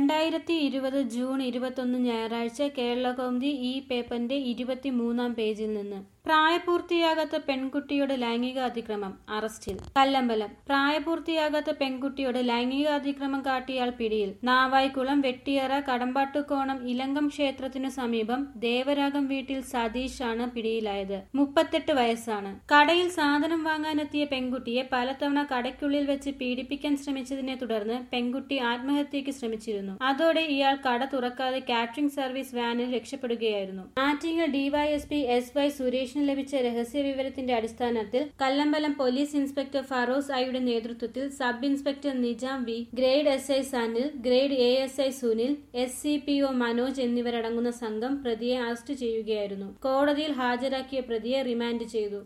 രണ്ടായിരത്തി ഇരുപത് ജൂൺ ഇരുപത്തൊന്ന് ഞായറാഴ്ച കേരളകൗമുദി ഈ പേപ്പറിന്റെ ഇരുപത്തിമൂന്നാം പേജിൽ നിന്ന് പ്രായപൂർത്തിയാകാത്ത പെൺകുട്ടിയുടെ ലൈംഗിക അതിക്രമം അറസ്റ്റിൽ കല്ലമ്പലം പ്രായപൂർത്തിയാകാത്ത പെൺകുട്ടിയോട് ലൈംഗികാതിക്രമം കാട്ടിയാൽ പിടിയിൽ നാവായിക്കുളം വെട്ടിയറ കടമ്പാട്ടുകോണം ഇലങ്കം ക്ഷേത്രത്തിനു സമീപം ദേവരാഗം വീട്ടിൽ സതീഷാണ് പിടിയിലായത് മുപ്പത്തെട്ട് വയസ്സാണ് കടയിൽ സാധനം വാങ്ങാനെത്തിയ പെൺകുട്ടിയെ പലതവണ കടയ്ക്കുള്ളിൽ വെച്ച് പീഡിപ്പിക്കാൻ ശ്രമിച്ചതിനെ തുടർന്ന് പെൺകുട്ടി ആത്മഹത്യയ്ക്ക് ശ്രമിച്ചിരുന്നു അതോടെ ഇയാൾ കട തുറക്കാതെ കാറ്ററിംഗ് സർവീസ് വാനിൽ രക്ഷപ്പെടുകയായിരുന്നു ആറ്റിങ്ങൽ ഡിവൈഎസ്പി എസ് വൈ സുരേഷിന് ലഭിച്ച രഹസ്യ വിവരത്തിന്റെ അടിസ്ഥാനത്തിൽ കല്ലമ്പലം പോലീസ് ഇൻസ്പെക്ടർ ഫറോസ് ഐയുടെ നേതൃത്വത്തിൽ sub inspector Nijam V grade S I Sanil grade A S I Sunil S C P O Manoj എന്നിവരടങ്ങുന്ന സംഘം പ്രതിയെ അറസ്റ്റ് ചെയ്യുകയായിരുന്നു കോടതിയിൽ ഹാജരാക്കിയ പ്രതിയെ റിമാൻഡ് ചെയ്തു